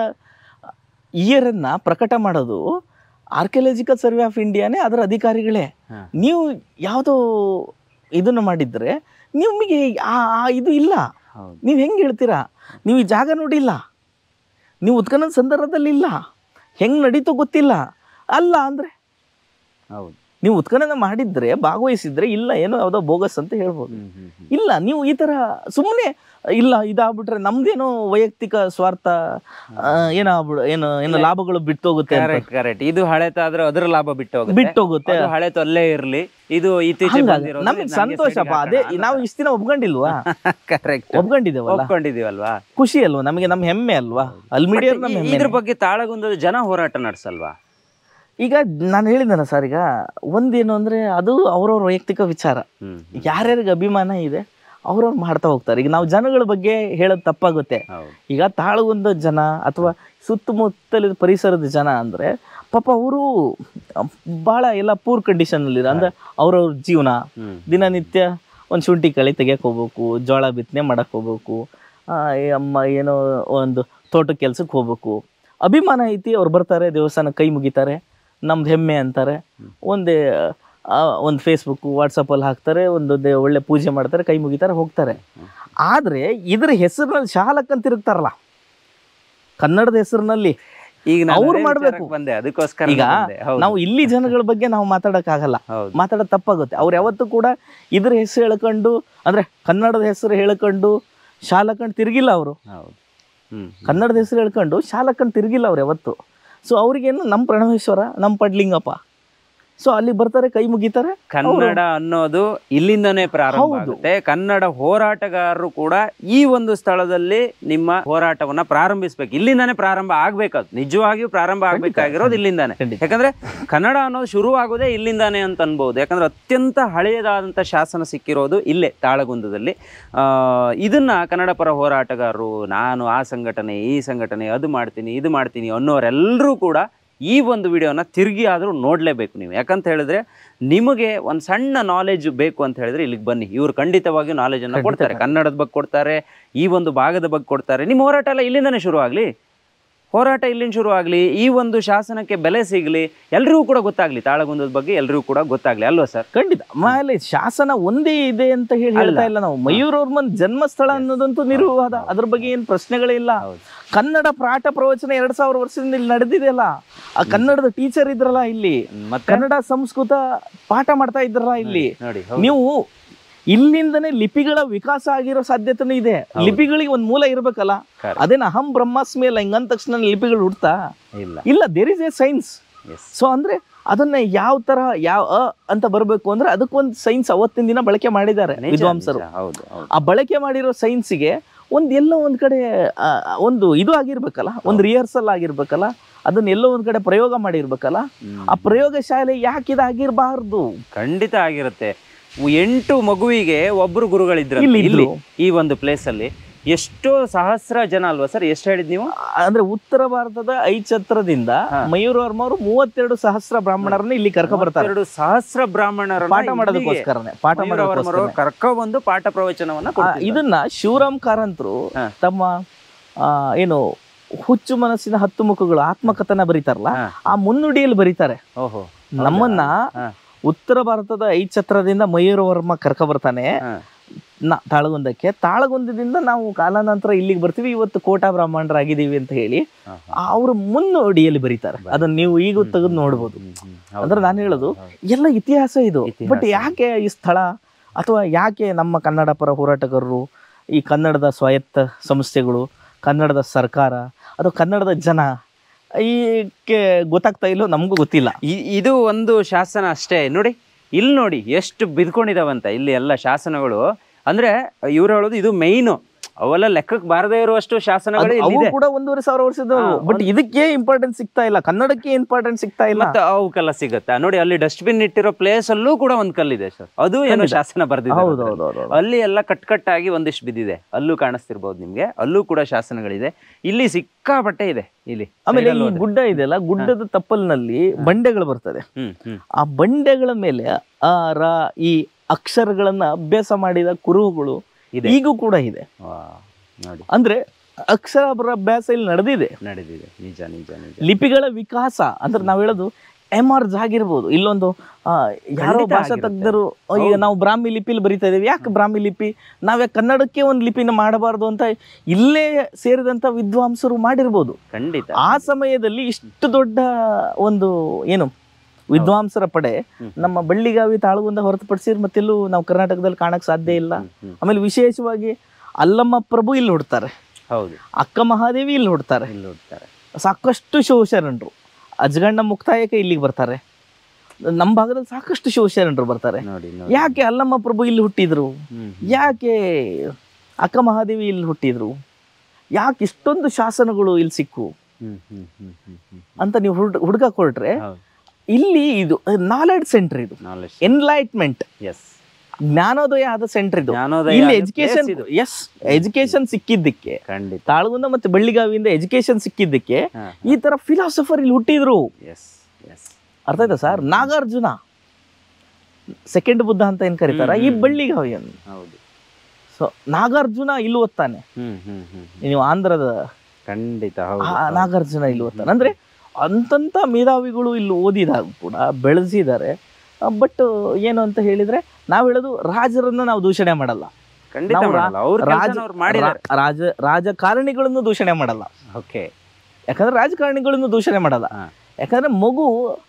ಇಯರನ್ನ ಪ್ರಕಟ ಮಾಡೋದು ಆರ್ಕಿಯಾಲಜಿಕಲ್ ಸರ್ವೆ ಆಫ್ ಇಂಡಿಯಾನೇ ಅದರ ಅಧಿಕಾರಿಗಳೇ ಹಾ. ನೀವು ಯಾವುದೋ ಇದನ್ನು ಮಾಡಿದ್ರೆ ನಿಮಗೆ ಆ ಆ ಇದು ಇಲ್ಲ ಹೌದು ನೀವು ಹೆಂಗೆ ಹೇಳ್ತೀರಾ ನೀವು ಈ ಜಾಗ ನೋಡಿಲ್ಲ ನೀವು ಉತ್ಖನನ ಸಂದರ್ಭದಲ್ಲಿ ಇಲ್ಲ ಹೆಂಗೆ ನಡೀತೋ ಗೊತ್ತಿಲ್ಲ ಅಲ್ಲ ಅಂದರೆ ಹೌದು ನೀವು ಉತ್ಖನನ ಮಾಡಿದ್ರೆ ಭಾಗವಹಿಸಿದ್ರೆ ಇಲ್ಲ ಏನೋ ಯಾವುದೋ ಬೋಗಸ್ ಅಂತ ಹೇಳ್ಬೋದು ಹ್ಮ್ ಹ್ಮ್ ಹ್ಮ್ ಇಲ್ಲ ನೀವು ಈ ಥರ ಸುಮ್ಮನೆ ಇಲ್ಲ ಇದಾಗ್ಬಿಟ್ರೆ ನಮ್ದೇನೋ ವೈಯಕ್ತಿಕ ಸ್ವಾರ್ಥ ಆ, ಏನಾಗ್ಬಿಡು ಏನು ಏನು ಲಾಭಗಳು ಬಿಟ್ಟೋಗುತ್ತೆ ಅಂತ. ಕರೆಕ್ಟ್ ಕರೆಕ್ಟ್ ಇದು ಹಳೆತಾದ್ರೆ ಅದ್ರ ಲಾಭ ಬಿಟ್ಟು ಹೋಗುತ್ತೆ ಬಿಟ್ಟೋಗುತ್ತೆ ಅದು ಹಳೆತು ಅಲ್ಲೇ ಇರ್ಲಿ ಇದು ಇತ್ತೀಚೆಗೆ ಹಂಗಾಗಿ ಬಂದಿರೋದು ನಮಗೆ ಸಂತೋಷಪ್ಪ ಅದೇ ನಾವು ಇಷ್ಟ ದಿನ ಒಪ್ಕೊಂಡಿಲ್ವಾ ಕರೆಕ್ಟ್ ಒಪ್ಕೊಂಡಿದ್ದೇವಲ್ಲ ಒಪ್ಕೊಂಡಿದೀವಲ್ವಾ ಖುಷಿ ಅಲ್ವಾ ನಮಗೆ ನಮ್ಮ ಹೆಮ್ಮೆ ಅಲ್ವಾ ಅಲ್ಮಿಡಿಯರ್ ನಮ್ಮ ಹೆಮ್ಮೆ ಇದ್ರ ಬಗ್ಗೆ ತಾಳಗುಂದದ ಜನ ಹೋರಾಟ ನಡೆಸಲ್ವಾ ಈಗ ನಾನು ಹೇಳಿದ್ದೆನ ಸರ್ ಈಗ ಒಂದೇನು ಅಂದ್ರೆ ಅದು ಅವ್ರವ್ರ ವೈಯಕ್ತಿಕ ವಿಚಾರ ಹ್ಮ್ ಯಾರ್ಯಾರಿಗೆ ಅಭಿಮಾನ ಇದೆ ಅವ್ರವ್ರು ಮಾಡ್ತಾ ಹೋಗ್ತಾರೆ ಈಗ ನಾವು ಜನಗಳ ಬಗ್ಗೆ ಹೇಳೋದು ತಪ್ಪಾಗುತ್ತೆ ಹೌದು ಈಗ ತಾಳಗುಂದ ಜನ ಅಥವಾ ಸುತ್ತಮುತ್ತಲಿನ ಪರಿಸರದ ಜನ ಅಂದರೆ ಪಾಪ ಅವರು ಭಾಳ ಎಲ್ಲ ಪೂರ್ ಕಂಡೀಷನಲ್ಲಿ ಅಂದ್ರೆ ಅವ್ರವ್ರ ಜೀವನ ಹ್ಮ್ ದಿನನಿತ್ಯ ಒಂದು ಶುಂಠಿ ಕಳೆ ತೆಗಿಯಕ್ಕೆ ಹೋಗ್ಬೇಕು ಜೋಳ ಬಿತ್ತನೆ ಮಾಡಕ್ಕೆ ಹೋಗ್ಬೇಕು ಆ, ಈ ಅಮ್ಮ ಏನೋ ಒಂದು ತೋಟದ ಕೆಲ್ಸಕ್ಕೆ ಹೋಗ್ಬೇಕು ಅಭಿಮಾನ ಐತಿ ಅವ್ರು ಬರ್ತಾರೆ ದೇವಸ್ಥಾನ ಕೈ ಮುಗಿತಾರೆ ನಮ್ದು ಹೆಮ್ಮೆ ಅಂತಾರೆ ಒಂದೇ ಒಂದು ಫೇಸ್ಬುಕ್ಕು ವಾಟ್ಸಪ್ಪಲ್ಲಿ ಹಾಕ್ತಾರೆ ಒಂದು ದೇ ಒಳ್ಳೆ ಪೂಜೆ ಮಾಡ್ತಾರೆ ಕೈ ಮುಗಿತಾರೆ ಹೋಗ್ತಾರೆ ಆದರೆ ಇದ್ರ ಹೆಸರಿನಲ್ಲಿ ಶಾಲಕ್ಕಂತ ತಿರುಗ್ತಾರಲ್ಲ ಕನ್ನಡದ ಹೆಸರಿನಲ್ಲಿ ಈಗ ನಾನು ಅವ್ರು ಅದೇ ಮಾಡ್ಬೇಕು. ವಿಚಾರಕ್ಕೆ ಬಂದೆ ಅದಕ್ಕೋಸ್ಕರ ಈಗ ಬಂದೆ. ಹೌದು ನಾವು ಇಲ್ಲಿ ಜನಗಳ ಬಗ್ಗೆ ನಾವು ಮಾತಾಡೋಕ್ಕಾಗಲ್ಲ ಹೌದು ಮಾತಾಡೋದು ತಪ್ಪಾಗುತ್ತೆ ಅವ್ರು ಯಾವತ್ತೂ ಕೂಡ ಇದ್ರ ಹೆಸರು ಹೇಳ್ಕೊಂಡು ಅಂದ್ರೆ ಕನ್ನಡದ ಹೆಸರು ಹೇಳ್ಕೊಂಡು ಶಾಲಕಂಡು ತಿರುಗಿಲ್ಲ ಅವರು ಹೌದು ಹ್ಮ್ ಕನ್ನಡದ ಹೆಸರು ಹೇಳ್ಕೊಂಡು ಶಾಲಕಂಡು ತಿರುಗಿಲ್ಲ ಅವ್ರು ಯಾವತ್ತು ಸೊ ಅವ್ರಿಗೇನು ನಮ್ಮ ಪ್ರಣವೇಶ್ವರ ನಮ್ಮ ಪಡ್ಲಿಂಗಪ್ಪ ಸೊ ಅಲ್ಲಿ ಬರ್ತಾರೆ ಕೈ ಮುಗಿತಾರೆ ಕನ್ನಡ ಅನ್ನೋದು ಇಲ್ಲಿಂದನೇ ಪ್ರಾರಂಭ ಹೌದು. ಆಗುತ್ತೆ ಕನ್ನಡ ಹೋರಾಟಗಾರರು ಕೂಡ ಈ ಒಂದು ಸ್ಥಳದಲ್ಲಿ ನಿಮ್ಮ ಹೋರಾಟವನ್ನ ಪ್ರಾರಂಭಿಸ್ಬೇಕು ಇಲ್ಲಿಂದಾನೇ ಪ್ರಾರಂಭ ಆಗ್ಬೇಕದು ನಿಜವಾಗಿಯೂ ಪ್ರಾರಂಭ ಆಗ್ಬೇಕಾಗಿರೋದು ಇಲ್ಲಿಂದಾನೆ ಖಂಡಿತ. ಯಾಕಂದ್ರೆ ಕನ್ನಡ ಅನ್ನೋದು ಶುರು ಆಗೋದೇ ಇಲ್ಲಿಂದಾನೆ ಅಂತ ಅನ್ಬೋದು ಯಾಕಂದ್ರೆ ಅತ್ಯಂತ ಹಳೆಯದಾದಂಥ ಶಾಸನ ಸಿಕ್ಕಿರೋದು ಇಲ್ಲೇ ತಾಳಗುಂದದಲ್ಲಿ ಆ, ಇದನ್ನ ಕನ್ನಡ ಪರ ಹೋರಾಟಗಾರರು ನಾನು ಆ ಸಂಘಟನೆ ಈ ಸಂಘಟನೆ ಅದು ಮಾಡ್ತೀನಿ ಇದು ಮಾಡ್ತೀನಿ ಅನ್ನೋರೆಲ್ಲರೂ ಕೂಡ ಈ ಒಂದು ವಿಡಿಯೋನ ತಿರುಗಿ ಆದರೂ ನೋಡಲೇಬೇಕು ನೀವು ಯಾಕಂತ ಹೇಳಿದ್ರೆ ನಿಮಗೆ ಒಂದು ಸಣ್ಣ ನಾಲೆಜ್ ಬೇಕು ಅಂತ ಹೇಳಿದ್ರೆ ಇಲ್ಲಿಗೆ ಬನ್ನಿ ಇವರು ಖಂಡಿತವಾಗಿಯೂ ನಾಲೆಜನ್ನು ಕೊಡ್ತಾರೆ ಕನ್ನಡದ ಬಗ್ಗೆ ಕೊಡ್ತಾರೆ ಈ ಒಂದು ಭಾಗದ ಬಗ್ಗೆ ಕೊಡ್ತಾರೆ ನಿಮ್ಮ ಹೋರಾಟ ಎಲ್ಲ ಇಲ್ಲಿಂದನೇ ಶುರು ಆಗಲಿ ಹೋರಾಟ ಇಲ್ಲಿಂದ ಶುರು ಆಗಲಿ ಈ ಒಂದು ಶಾಸನಕ್ಕೆ ಬೆಲೆ ಸಿಗಲಿ ಎಲ್ರಿಗೂ ಕೂಡ ಗೊತ್ತಾಗ್ಲಿ ತಾಳಗುಂದದ ಬಗ್ಗೆ ಎಲ್ರಿಗೂ ಕೂಡ ಗೊತ್ತಾಗ್ಲಿ ಅಲ್ವಾ ಸರ್ ಖಂಡಿತ ಆಮೇಲೆ ಶಾಸನ ಒಂದೇ ಇದೆ ಅಂತ ಹೇಳಿ ಹೇಳ್ತಾ ಇಲ್ಲ ನಾವು ಮಯೂರವ್ರ ಜನ್ಮಸ್ಥಳ ಅನ್ನೋದಂತೂ ನಿರ್ವಾದ ಅದ್ರ ಬಗ್ಗೆ ಏನು ಪ್ರಶ್ನೆಗಳೇ ಇಲ್ಲ ಹೌದು. ಕನ್ನಡ ಪಾಠ ಪ್ರವಚನ ಎರಡ್ ಸಾವಿರ ವರ್ಷದಿಂದ ಇಲ್ಲಿ ನಡೆದಿದೆಯಲ್ಲ ಆ ಕನ್ನಡದ ಟೀಚರ್ ಇದ್ರಲ್ಲ ಇಲ್ಲಿ ಮತ್ತೆ ಕನ್ನಡ ಸಂಸ್ಕೃತ ಪಾಠ ಮಾಡ್ತಾ ಇದ್ರಲ್ಲ ಇಲ್ಲಿ ನೋಡಿ ಹೌದು. ನೀವು ಇಲ್ಲಿಂದನೇ ಲಿಪಿಗಳ ವಿಕಾಸ ಆಗಿರೋ ಸಾಧ್ಯತೆನೂ ಇದೆ ಲಿಪಿಗಳಿಗೆ ಒಂದು ಮೂಲ ಇರ್ಬೇಕಲ್ಲ Correct. ಅದೇನ ಅಹಂ ಬ್ರಹ್ಮಾಸ್ಮಿ ಅಲ್ಲ ಹಿಂಗಂದ ತಕ್ಷಣ ಲಿಪಿಗಳು ಹುಡ್ತಾ ಇಲ್ಲ ಇಲ್ಲ there is a signs yes so ಅಂದ್ರೆ ಅದನ್ನ ಯಾವ ತರ ಯಾವ ಅ ಅಂತ ಬರಬೇಕು ಅಂದ್ರೆ ಅದಕ್ಕೊಂದು ಸೈನ್ಸ್ ಅವತ್ತಿನ ದಿನ ಬಳಕೆ ಮಾಡಿದ್ದಾರೆ ವಿದ್ವಾಂಸರು ಹೌದು ಹೌದು ಆ ಬಳಕೆ ಮಾಡಿರೋ ಸೈನ್ಸಿಗೆ ಒಂದು ಎಲ್ಲೋ ಒಂದ್ ಕಡೆ ಆ, ಒಂದು ಇದು ಆಗಿರ್ಬೇಕಲ್ಲ ಒಂದು ರಿಹರ್ಸಲ್ ಆಗಿರ್ಬೇಕಲ್ಲ ಅದನ್ನ ಎಲ್ಲೋ ಒಂದ್ ಕಡೆ ಪ್ರಯೋಗ ಮಾಡಿರ್ಬೇಕಲ್ಲ ಹ್ಮ್. ಆ ಪ್ರಯೋಗ ಶಾಲೆ ಯಾಕೆ ಇದಾಗಿರ್ಬಾರ್ದು ಖಂಡಿತ ಆಗಿರುತ್ತೆ ಎಂಟು ಮಗುವಿಗೆ ಒಬ್ರು ಗುರುಗಳಿದ್ರು ಇಲ್ಲಿ ಇಲ್ಲಿ ಇದ್ರು. ಈ ಒಂದು ಪ್ಲೇಸ್ ಅಲ್ಲಿ ಎಷ್ಟೋ ಸಹಸ್ರ ಜನ ಅಲ್ವಾ ಸರ್ ಎಷ್ಟು ಹೇಳಿದ್ ನೀವು ಅಂದ್ರೆ ಉತ್ತರ ಭಾರತದ ಐಚತ್ರದಿಂದ ಮಯೂರವರ್ಮ ಅವರು ಮೂವತ್ತೆರಡು ಸಹಸ್ರ ಬ್ರಾಹ್ಮಣರನ್ನ ಇಲ್ಲಿ ಕರ್ಕೊ ಬರ್ತಾರೆ ಎರಡು ಸಹಸ್ರ ಬ್ರಾಹ್ಮಣರ ಪಾಠ ಮಾಡೋದಕ್ಕೋಸ್ಕರನೇ ಪಾಠ ಮಾಡೋದಕ್ಕೋಸ್ಕರ ಕರ್ಕೊ ಬಂದು ಪಾಠ ಪ್ರವಚನವನ್ನ ಕೊಡ್ತಿದ್ರು. ಇದನ್ನ ಶಿವರಾಮ್ ಕಾರಂತರು ಹಾ. ತಮ್ಮ ಆ, ಏನು ಹುಚ್ಚು ಮನಸ್ಸಿನ ಹತ್ತು ಮುಖಗಳು ಆತ್ಮಕಥನ ಬರೀತಾರಲ್ಲ ಹಾ. ಆ ಮುನ್ನುಡಿಯಲ್ಲಿ ಬರೀತಾರೆ ಓಹೋ ನಮ್ಮನ್ನ ಹಾ. ಉತ್ತರ ಭಾರತದ ಐದು ಛತ್ರದಿಂದ ಮಯೂರ ವರ್ಮ ಕರ್ಕ ಬರ್ತಾನೆ ಹಾ. ನ- ತಾಳಗುಂದಕ್ಕೆ ತಾಳಗುಂದದಿಂದ ನಾವು ಕಾಲಾನಂತರ ಇಲ್ಲಿಗೆ ಬರ್ತೀವಿ ಇವತ್ತು ಕೋಟಾ ಬ್ರಾಹ್ಮಣರಾಗಿದ್ದೀವಿ ಅಂತ ಹೇಳಿ ಹಾ, ಹಾ. ಅವರು ಮುನ್ನುಡಿಯಲ್ಲಿ ಬರೀತಾರೆ ಅದನ್ನ ನೀವು ಈಗ ತೆಗೆದು ನೋಡ್ಬೋದು ಹ್ಮ್, ಹ್ಮ್. ಹೌದು. ಅಂದ್ರೆ ನಾನು ಹೇಳೋದು ಹೌದು. ಎಲ್ಲ ಇತಿಹಾಸ ಇದು ಇತಿಹಾಸ. ಬಟ್ ಯಾಕೆ ಈ ಸ್ಥಳ ಅಥವಾ ಯಾಕೆ ನಮ್ಮ ಕನ್ನಡ ಪರ ಹೋರಾಟಗಾರರು ಈ ಕನ್ನಡದ ಸ್ವಾಯತ್ತ ಸಂಸ್ಥೆಗಳು ಕನ್ನಡದ ಸರ್ಕಾರ ಅಥವಾ ಕನ್ನಡದ ಜನ ಈಕೆ ಗೊತ್ತಾಗ್ತಾ ಇಲ್ಲೋ ನಮಗೂ ಗೊತ್ತಿಲ್ಲ ಇ- ಇದು ಒಂದು ಶಾಸನ ಅಷ್ಟೇ ನೋಡಿ ಇಲ್ಲಿ ನೋಡಿ ಎಷ್ಟು ಬಿದ್ಕೊಂಡಿದಾವಂತ ಇಲ್ಲಿ ಎಲ್ಲ ಶಾಸನಗಳು ಅಂದ್ರೆ ಇವ್ರು ಹೇಳೋದು ಇದು ಮೈನು ಅವೆಲ್ಲ ಲೆಕ್ಕಕ್ಕೆ ಬಾರದೇ ಇರುವಷ್ಟು ಶಾಸನಗಳು ಅದು- ಅವು ಇಲ್ಲಿದೆ ಕೂಡ ಒಂದೂವರೆ ಸಾವಿರ ವರ್ಷದವು ಹಾ, ಬಟ್ ಇದಕ್ಕೆ ಇಂಪಾರ್ಟೆನ್ಸ್ ಸಿಗ್ತಾ ಇಲ್ಲ ಕನ್ನಡಕ್ಕೆ ಇಂಪಾರ್ಟೆನ್ಸ್ ಸಿಗ್ತಾ ಇಲ್ಲ ಮತ್ತೆ ಅವಕ್ಕೆಲ್ಲ ಸಿಗುತ್ತಾ ನೋಡಿ ಅಲ್ಲಿ ಡಸ್ಟ್ಬಿನ್ ಇಟ್ಟಿರೋ ಪ್ಲೇಸ್ ಅಲ್ಲೂ ಕೂಡ ಒಂದ್ ಕಲ್ಲಿದೆ ಸರ್ ಅದು ಏನೋ ಶಾಸನ ಬರ್ದಿದೆ ಹೌದು ಹೌದು ಹೌದು ಅಲ್ಲಿ ಎಲ್ಲ ಕಟ್ ಕಟ್ಟಾಗಿ ಒಂದಿಷ್ಟು ಬಿದ್ದಿದೆ ಅಲ್ಲೂ ಕಾಣಿಸ್ತಿರ್ಬೋದು ನಿಮ್ಗೆ ಅಲ್ಲೂ ಕೂಡ ಶಾಸನಗಳಿದೆ ಇಲ್ಲಿ ಸಿಕ್ಕಾಪಟ್ಟೆ ಇದೆ ಇಲ್ಲಿ ಆಮೇಲೆ side ಈ ಅಲ್ಲಿ ಹೋದ್ರೆ. ಗುಡ್ಡ ಇದೆಯಲ್ಲ ಗುಡ್ಡದ ತಪ್ಪಲಿನಲ್ಲಿ ಬಂಡೆಗಳು ಬರ್ತದೆ ಹ್ಮ್ ಹ್ಮ್ ಆ ಬಂಡೆಗಳ ಮೇಲೆ ಆ ರ ಈ ಅಕ್ಷರಗಳನ್ನ ಅಭ್ಯಾಸ ಮಾಡಿದ ಕುರುಹುಗಳು ಇದೆ. ಈಗೂ ಕೂಡ ಇದೆ ವಾ, ನೋಡಿ ಅಂದ್ರೆ ಅಕ್ಷರ ಅಭ್ಯಾಸ ಇಲ್ಲಿ ನಡೆದಿದೆ ನಡೆದಿದೆ ನಿಜ ನಿಜ ನಿಜ ಲಿಪಿಗಳ ವಿಕಾಸ ಅಂದ್ರೆ ನಾವ್ ಹೇಳೋದು ಎಮರ್ಜ್ ಆಗಿರ್ಬೋದು ಇಲ್ಲೊಂದು ಆ, ಯಾರೋ ಖಂಡಿತ ಭಾಷಾ ಆಗಿರುತ್ತೆ. ತಜ್ಞರು ಈಗ ನಾವು ಬ್ರಾಹ್ಮಿ ಲಿಪಿಲಿ ಬರಿತಾ ಇದೀವಿ ಯಾಕೆ ಬ್ರಾಹ್ಮಿ ಲಿಪಿ ನಾವ್ಯಾಕೆ ಕನ್ನಡಕ್ಕೆ ಒಂದು ಲಿಪಿನ ಮಾಡಬಾರ್ದು ಅಂತ ಇಲ್ಲೇ ಸೇರಿದಂತ ವಿದ್ವಾಂಸರು ಮಾಡಿರ್ಬೋದು ಖಂಡಿತ ಆ ಸಮಯದಲ್ಲಿ ಇಷ್ಟು ದೊಡ್ಡ ಒಂದು ಏನು ವಿದ್ವಾಂಸರ ಪಡೆ ಹ್ಮ್. ನಮ್ಮ ಬಳ್ಳಿಗಾವಿ ತಾಳಗುಂದ ಹೊರತುಪಡಿಸಿದ್ರೆ ಮತ್ತೆಲ್ಲೂ ನಾವು ಕರ್ನಾಟಕದಲ್ಲಿ ಕಾಣಕ್ ಸಾಧ್ಯ ಇಲ್ಲ ಹ್ಮ್, ಹ್ಮ್. ಆಮೇಲೆ ವಿಶೇಷವಾಗಿ ಅಲ್ಲಮ್ಮ ಪ್ರಭು ಇಲ್ಲಿ ಹುಡ್ತಾರೆ ಹೌದು ಅಕ್ಕ ಮಹಾದೇವಿ ಇಲ್ಲಿ ಹುಡ್ತಾರೆ ಇಲ್ಲಿ ನೋಡ್ತಾರೆ ಸಾಕಷ್ಟು ಶಿವಶರಣರು ಅಜಗಣ್ಣ ಮುಕ್ತಾಯಕ್ಕೆ ಇಲ್ಲಿಗೆ ಬರ್ತಾರೆ ನಮ್ಮ ಭಾಗದಲ್ಲಿ ಸಾಕಷ್ಟು ಶಿವಶರಣರು ಬರ್ತಾರೆ ನೋಡಿ ನೋಡಿ ಯಾಕೆ ಅಲ್ಲಮ್ಮ ಪ್ರಭು ಇಲ್ಲಿ ಹುಟ್ಟಿದ್ರು ಹ್ಮ್ ಯಾಕೆ ಅಕ್ಕ ಮಹಾದೇವಿ ಇಲ್ಲಿ ಹುಟ್ಟಿದ್ರು ಯಾಕೆ ಇಷ್ಟೊಂದು ಶಾಸನಗಳು ಇಲ್ಲಿ ಸಿಕ್ಕು ಹ್ಮ್ ಹ್ಮ್ ಹ್ಮ್ ಹ್ಮ್ ಹ್ಮ್ ಅಂತ ನೀವು ಹುಡ್ ಹುಡ್ಕಕ್ ಹೊರಟ್ರೆ ಹೌದು ಇಲ್ಲಿ ಇದು ನಾಲೆಡ್ಜ್ ಸೆಂಟರ್ ಇದು ನಾಲೆಜ್ ಎನ್ಲೈಟ್ಮೆಂಟ್ ಎಸ್ ಜ್ಞಾನೋದಯ ಆದ ಸೆಂಟರ್ ಇದು ಜ್ಞಾನೋದಯ ಇಲ್ಲಿ ಆದ ಎಜುಕೇಶನ್ place ಇದು. ಎಸ್ ಎಜುಕೇಶನ್ ಸಿಕ್ಕಿದ್ದಕ್ಕೆ ಖಂಡಿತ ತಾಳಗುಂದ ಮತ್ತೆ ಬೆಳ್ಳಿಗಾವಿಯಿಂದ ಎಜುಕೇಶನ್ ಸಿಕ್ಕಿದ್ದಕ್ಕೆ ಹಾ, ಈ ತರ ಫಿಲಾಸಫರ್ ಇಲ್ಲಿ ಹುಟ್ಟಿದ್ರು ಎಸ್ ಎಸ್ ಅರ್ಥ ಆಯ್ತಾ ಸರ್ ನಾಗಾರ್ಜುನ ಸೆಕೆಂಡ್ ಬುದ್ಧ ಅಂತ ಏನ್ ಕರೀತಾರ ಈ ಹ್ಮ್. ಬೆಳ್ಳಿಗಾವಿಯನ್ನು ಹೌದು ಸೊ ನಾಗಾರ್ಜುನ ಇಲ್ಲಿ ಓದ್ತಾನೆ ಹ್ಮ್ ಹ್ಮ್ ಹ್ಮ್ ಹ್ಮ್. ನೀವು ಆಂಧ್ರದ ಖಂಡಿತ ಆ ಹೌದು ನಾಗಾರ್ಜುನ ಇಲ್ಲಿ ಓದ್ತಾನೆ ಅಂದ್ರೆ ಅಂತಂತ ಮೇಧಾವಿಗಳು ಇಲ್ಲಿ ಓದಿದಾಗ ಕೂಡ ಬೆಳೆಸಿದ್ದಾರೆ ಬಟ್ ಏನು ಅಂತ ಹೇಳಿದ್ರೆ ನಾವು ಹೇಳೋದು ರಾಜರನ್ನ ನಾವು ದೂಷಣೆ ಮಾಡಲ್ಲ ಖಂಡಿತ ನಾವು ರಾ- ಮಾಡಲ್ಲ ಅವ್ರ ರಾಜ ಕೆಲಸ ಅವ್ರು ಮಾಡಿದ್ದಾರೆ ರಾ- ರಾಜ ರಾಜಕಾರಣಿಗಳನ್ನು ದೂಷಣೆ ಮಾಡಲ್ಲ ಓಕೆ ಯಾಕಂದ್ರೆ ರಾಜಕಾರಣಿಗಳನ್ನು ದೂಷಣೆ ಮಾಡಲ್ಲ ಹಾ. ಯಾಕಂದ್ರೆ ಮಗು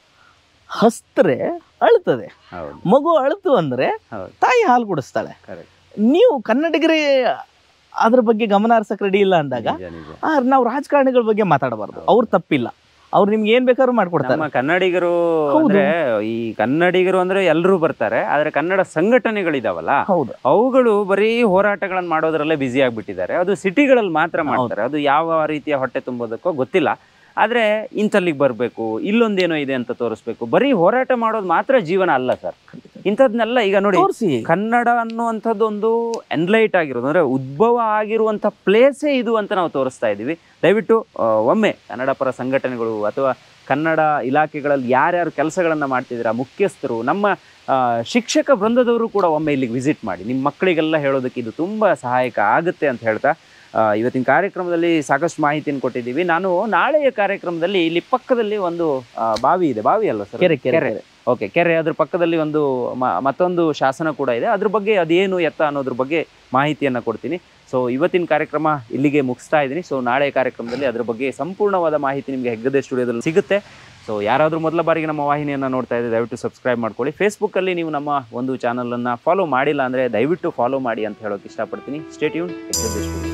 ಹಸ್ತರೆ ಅಳ್ತದೆ ಹೌದು ಮಗು ಅಳ್ತು ಅಂದ್ರೆ ಹೌದು ತಾಯಿ ಹಾಲು ಕುಡಿಸ್ತಾಳೆ ಕರೆಕ್ಟ್ ನೀವು ಕನ್ನಡಿಗರೇ ಅದ್ರ ಬಗ್ಗೆ ಗಮನ ಹರ್ಸಕ್ ರೆಡಿ ಇಲ್ಲ ಅಂದಾಗ ನಿಜ ನಿಜ ಆ, ನಾವು ರಾಜಕಾರಣಿಗಳ ಬಗ್ಗೆ ಮಾತಾಡಬಾರ್ದು ಅವ್ರು ತಪ್ಪಿಲ್ಲ ಅವ್ರು ನಿಮ್ಗೆ ಏನ್ ಬೇಕಾದ್ರೂ ಮಾಡ್ಕೊಡ್ತಾರೆ ನಮ್ಮ ಕನ್ನಡಿಗರು ಹೌದು. ಅಂದ್ರೆ ಈ ಕನ್ನಡಿಗರು ಅಂದ್ರೆ ಎಲ್ಲರೂ ಬರ್ತಾರೆ ಆದ್ರೆ ಕನ್ನಡ ಸಂಘಟನೆಗಳಿದಾವಲ್ಲ ಹೌದು ಅವುಗಳು ಬರೀ ಹೋರಾಟಗಳನ್ನ ಮಾಡೋದ್ರಲ್ಲೇ ಬ್ಯುಸಿ ಆಗ್ಬಿಟ್ಟಿದ್ದಾರೆ ಅದು ಸಿಟಿಗಳಲ್ಲಿ ಮಾತ್ರ ಮಾಡ್ತಾರೆ ಅದು ಯಾವ ರೀತಿಯ ಹೊಟ್ಟೆ ತುಂಬೋದಕ್ಕೋ ಗೊತ್ತಿಲ್ಲ ಆದ್ರೆ ಇಂಥಲ್ಲಿಗೆ ಬರಬೇಕು ಇಲ್ಲೊಂದೇನೋ ಇದೆ ಅಂತ ತೋರಿಸ್ಬೇಕು ಬರೀ ಹೋರಾಟ ಮಾಡೋದು ಮಾತ್ರ ಜೀವನ ಅಲ್ಲ ಸರ್ ಇಂಥದ್ನೆಲ್ಲ ಈಗ ನೋಡಿ ತೋರಿಸಿ ಕನ್ನಡ ಅನ್ನುವಂಥದ್ದು ಒಂದು ಎನ್ಲೈಟ್ ಆಗಿರೋದು ಅಂದರೆ ಉದ್ಭವ ಆಗಿರುವಂಥ ಪ್ಲೇಸೇ ಇದು ಅಂತ ನಾವು ತೋರಿಸ್ತಾ ಇದ್ದೀವಿ ದಯವಿಟ್ಟು ಆ, ಒಮ್ಮೆ ಕನ್ನಡ ಪರ ಸಂಘಟನೆಗಳು ಅಥವಾ ಕನ್ನಡ ಇಲಾಖೆಗಳಲ್ಲಿ ಯಾರ್ಯಾರು ಕೆಲಸಗಳನ್ನು ಮಾಡ್ತಿದ್ದೀರಾ ಮುಖ್ಯಸ್ಥರು ನಮ್ಮ ಆ, ಶಿಕ್ಷಕ ವೃಂದದವರು ಕೂಡ ಒಮ್ಮೆ ಇಲ್ಲಿಗೆ ವಿಸಿಟ್ ಮಾಡಿ ನಿಮ್ಮ ಮಕ್ಕಳಿಗೆಲ್ಲ ಹೇಳೋದಕ್ಕೆ ಇದು ತುಂಬ ಸಹಾಯಕ ಆಗುತ್ತೆ ಅಂತ ಹೇಳ್ತಾ ಆ, ಇವತ್ತಿನ ಕಾರ್ಯಕ್ರಮದಲ್ಲಿ ಸಾಕಷ್ಟು ಮಾಹಿತಿಯನ್ನು ಕೊಟ್ಟಿದ್ದೀವಿ ನಾನು ನಾಳೆಯ ಕಾರ್ಯಕ್ರಮದಲ್ಲಿ ಇಲ್ಲಿ ಪಕ್ಕದಲ್ಲಿ ಒಂದು ಆ, ಬಾವಿ ಇದೆ ಬಾವಿ ಅಲ್ಲ ಸರ್ ಕೆರೆ ಕೆರೆ ಕೆರೆ. ಓಕೆ ಕೆರೆ ಅದ್ರ ಪಕ್ಕದಲ್ಲಿ ಒಂದು ಮ- ಮತ್ತೊಂದು ಶಾಸನ ಕೂಡ ಇದೆ ಅದ್ರ ಬಗ್ಗೆ ಅದೇನು ಎತ್ತ ಅನ್ನೋದ್ರ ಬಗ್ಗೆ ಮಾಹಿತಿಯನ್ನು ಕೊಡ್ತೀನಿ ಸೊ ಇವತ್ತಿನ ಕಾರ್ಯಕ್ರಮ ಇಲ್ಲಿಗೆ ಮುಗಿಸ್ತಾ ಇದ್ದೀನಿ ಸೊ ನಾಳೆ ಕಾರ್ಯಕ್ರಮದಲ್ಲಿ ಅದ್ರ ಬಗ್ಗೆ ಸಂಪೂರ್ಣವಾದ ಮಾಹಿತಿ ನಿಮಗೆ ಹೆಗ್ಗದೆ ಸ್ಟುಡಿಯೋದಲ್ಲಿ ಸಿಗುತ್ತೆ ಸೊ ಯಾರಾದರೂ ಮೊದಲ ಬಾರಿಗೆ ನಮ್ಮ ವಾಹಿನಿಯನ್ನು ನೋಡ್ತಾ ಇದ್ದರೆ ದಯವಿಟ್ಟು ಸಬ್ಸ್ಕ್ರೈಬ್ ಮಾಡ್ಕೊಳ್ಳಿ ಫೇಸ್ಬುಕ್ಕಲ್ಲಿ ನೀವು ನಮ್ಮ ಒಂದು ಚಾನಲನ್ನು ಫಾಲೋ ಮಾಡಿಲ್ಲ ಅಂದರೆ ದಯವಿಟ್ಟು ಫಾಲೋ ಮಾಡಿ ಅಂತ ಹೇಳೋಕೆ ಇಷ್ಟಪಡ್ತೀನಿ ಸ್ಟೇಟ್ಯೂನ್ ಹೆಗ್ಗದೆ ಸ್ಟುಡಿಯೋ